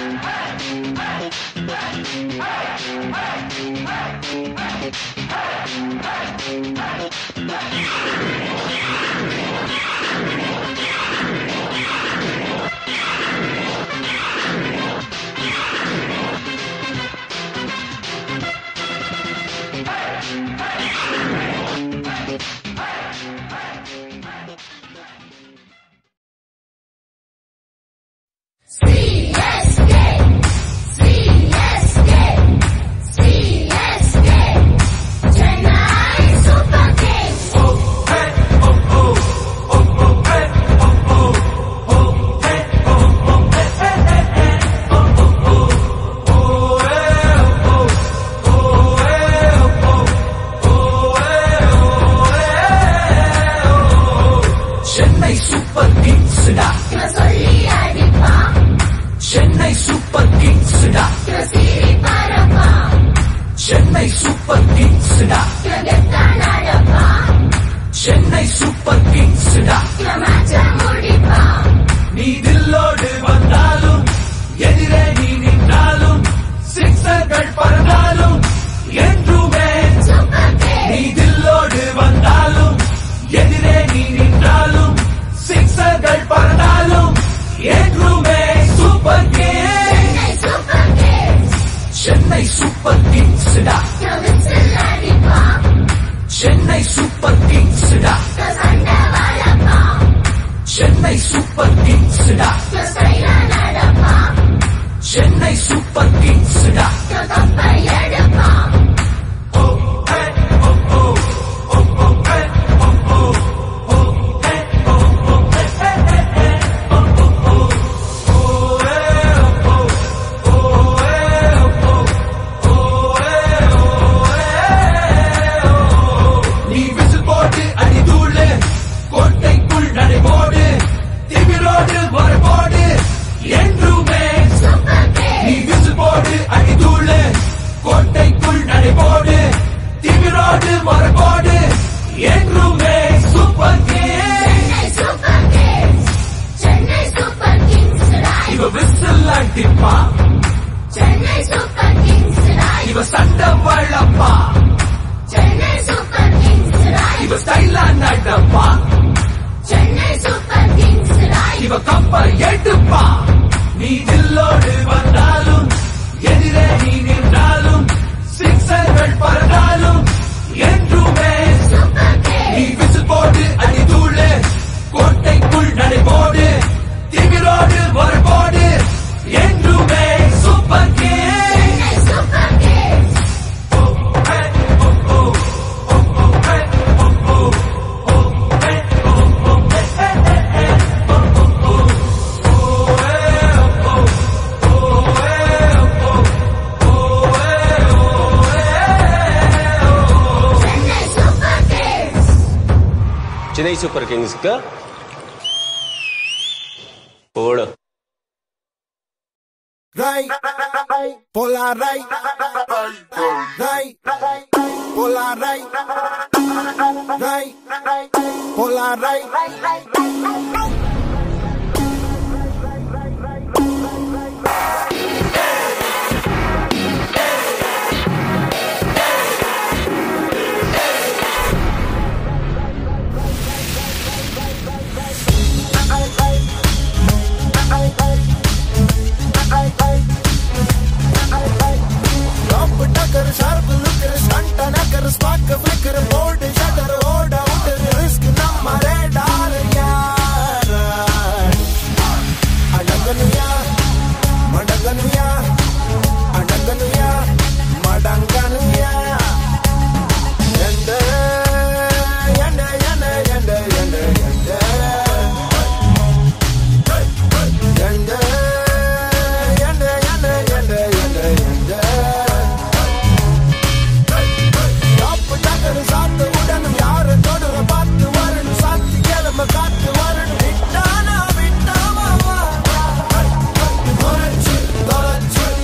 Chennai super கிங்ஸ்டா Chennai super கிங்ஸ்டா Chennai super கிங்ஸ்டா சென்னை சூப்பர் கிங்ஸ்டா நீ தில்லோடு வந்தாலும் எதிரே நீ நின்றாலும் சிக்ஸர்கள் பறந்தாலும் என்றுமே நீ தில்லோடு வந்தாலும் எதிரே நீ நின்றாலும் சிக்ஸர்கள் பறந்தாலும் என்றுமே சூப்பர் கிங்ஸ் சென்னை சூப்பர் கிங்ஸ்டா சென்னை சூப்பர் கிங்ஸ்டா சென்னை சூப்பர் கிங்ஸ்டா சென்னை சூப்பர் கிங்ஸ்டா நீ விசில் போட்டு அடிதூளு கோட்டைக்குள் நடைபோடு திமிரோடு மறுபோடு என்றுமே நீ விசில் போடு அடிதூளு கோட்டைக்குள் நடைபோடு திமிரோடு மறுபோடு என்றுமே சூப்பர் கிங்ஸ் இவ விசில் அடிப்பா இவ சண்டை வளப்பா இவ ஸ்டைலா நடப்பா இவ கப்ப எடுப்பா நீ தில்லோடு வந்தாலும் எதிரே நீ நின்றாலும் சிக்ஸர்கள் பறந்தாலும் என்றுமே நீ விசில் போடு அடிதூளு கோட்டைக்குள் நடைபோடு திமிரோடு மறுபோடு என்றுமே சூப்பர் கிங்ஸ் சென்னை சூப்பர் கிங்ஸ்க்கு போடு Right, polar right, right, polar right, right, polar right. Top tucker, sharp looker, stunt knacker, spark flicker, bold shutter, hold out, risk நம்ம radar yaar. அடங்கனுயா, மடங்கனுயா, அடங்கனுயா, மடங்கனுயா. எந்த, எந்த, எந்த, எந்த, எந்த, எந்த. எந்த, எந்த, எந்த, எந்த, எந்த, எந்த. டாப்பு டக்கரு சாத்து உடனும் யாரு தொடுற பார்த்து வரணும் சாத்தி கிளம்ப காத்து வரணும் விட்டானா விட்டாமா முறைச்சு தொலைச்சு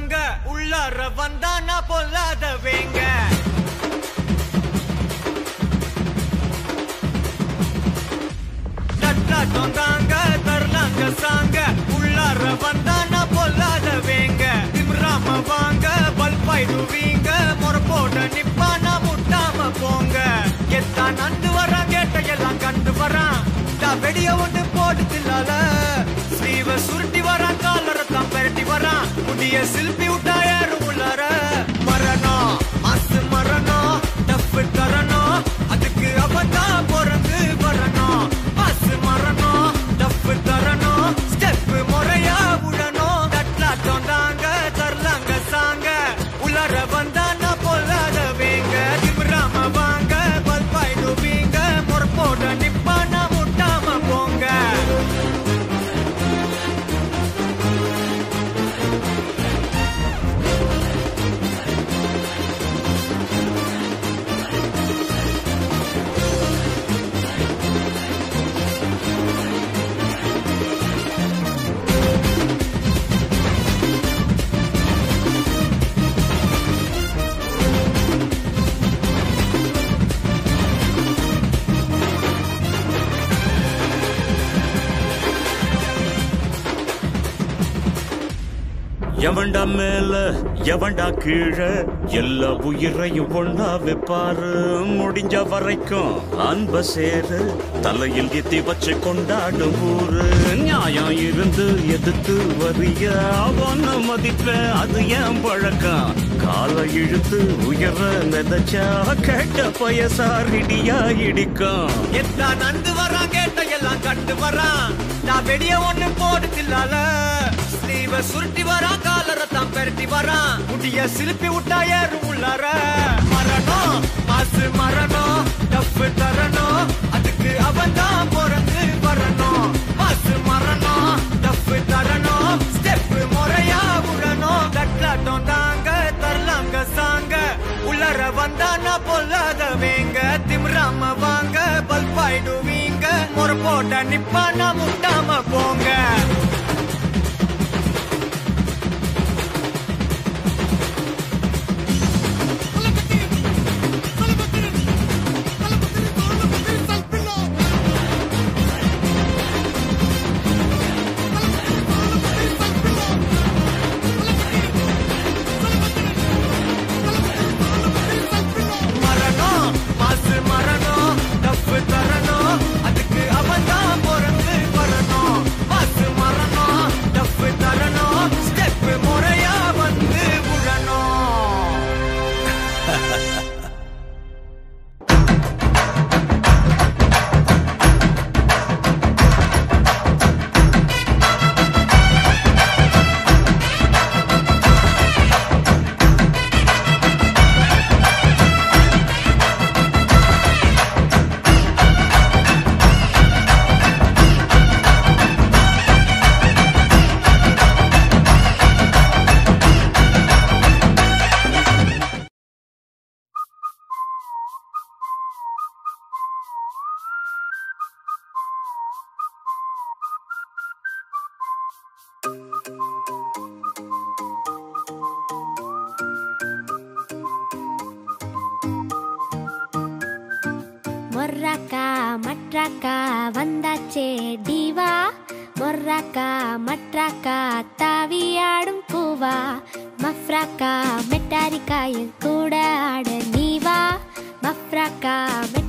தோந்தாங்க உள்ளார வந்தா நான் பொல்லாத வேங்க தட்டாட்டம் தாங்க தரலாங்க சாங்க உள்ளார வந்தா நான் பொல்லாத வேங்க திமிராம வாங்க பல்பாயிடுவீங்க முறப்போட நிப்பானா முட்டாம போங்க எத்தான் நண்டு வரான் கேட்ட எல்லாம் கண்டு வரான் நான் வெடிய ஒண்ணு போட்டு தில்லால ஸ்லீவ சுருட்டி வரான் காலரை தான் பெரட்டி வரான் முடிய சில்பி விட்டா யாரும் உள்ளார மரணம் மாசு மரணம் டப்பு தரணும் அதுக்கு அவன் தான் பிறந்து வரணும் மாசு மரணம் டப்பு தரணும் ஸ்டெப் முறையா விடணும் தட்லாட்டம் தாங்க தரலாங்க சாங்க உள்ளார வந்தா நான் பொல்லாத வேங்க திமிராம வாங்க பல்பாயிடுவீங்க முறப்போட நிப்பானா முட்டாம போங்க எவன்டா மேல எவன்டா கீழே எல்லா உயிரையும் ஒண்ணா வைப்பாரு முடிஞ்ச வரைக்கும் அன்ப சேரு தலையில் எத்தி வச்சு கொண்டாடும் ஊரு நியாயம் இருந்து எதிர்த்து வரிய அவன மதிப்ப அது ஏன் பழக்கம் காலை இழுத்து உயர மிதச்சா கேட்ட பயசாரிடியா இடிக்கும் எத்தா நந்து வரான் கேட்ட எல்லாம் கண்டு வரான் நான் வெடிய ஒண்ணு போடுதில்லால ஸ்லீவ சுருட்டி வரான் காலரை தான் பெரட்டி வரான் முடிய சிலுப்பி விட்டா ஏறும் உள்ளார மரணம் மாசு மரணம் டப்பு தரணும் அதுக்கு அவன் தான் பிறந்து வரணும் மாசு மரணம் டப்பு தரணும் ஸ்டெப் முறையா விடணும் தட்லாட்டம் தாங்க தரலாங்க சாங்க உள்ளர வந்தா நான் பொல்லாத வேங்க திமிராம வாங்க பல்பாயிடுவீங்க முறை போட்ட நிப்பானா முட்டாம போங்க மரணம் மாசு மரணம் டப்பு தரணும் அதுக்கு அவன் தான் பிறந்து வரணும் மாசு மரணம் டப்பு தரணும் ஸ்டெப் முறையா வந்து விழணும் மொர்ராக்கா மட்ராக்கா வந்தாச்சே டிவா மொர்ராக்கா மட்ராக்கா தாவியாடும் பூவா மஃப்ராக்கா மெட்டாரிக்கா என் கூட ஆட நீவா மஃப்ராக்கா